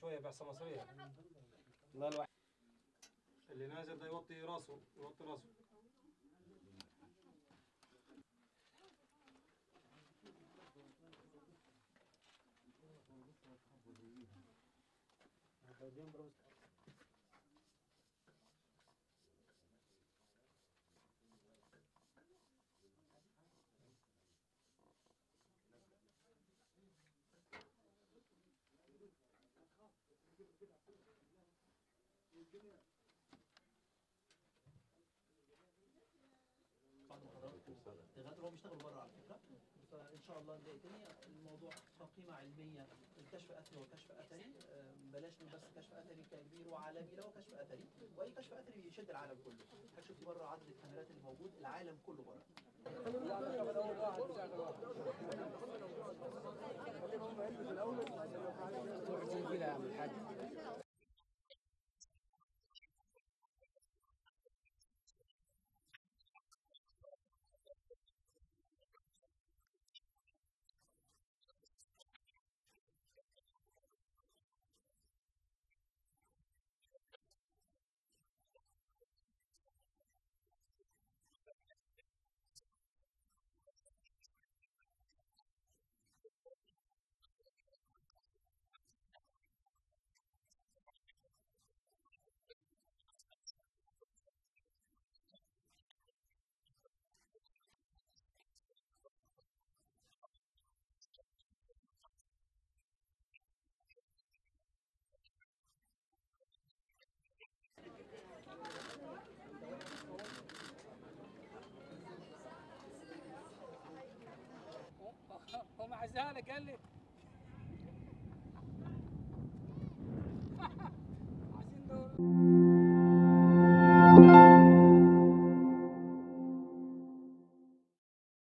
شويه بعصا مصريه الله الواحد اللي نازل ده يوطي راسه يوطي راسه بعد ما حضراتكم تغادروا هو بيشتغلوا بره على فكره فان شاء الله نلاقي تاني الموضوع كقيمه علميه الكشف اثري وكشف اثري آه، بلاش من بس كشف اثري كبير وعالمي لا هو كشف اثري واي كشف اثري بيشد العالم كله حضرتك شفتي بره عدد الكاميرات اللي موجود العالم كله بره ومع ذلك قال لي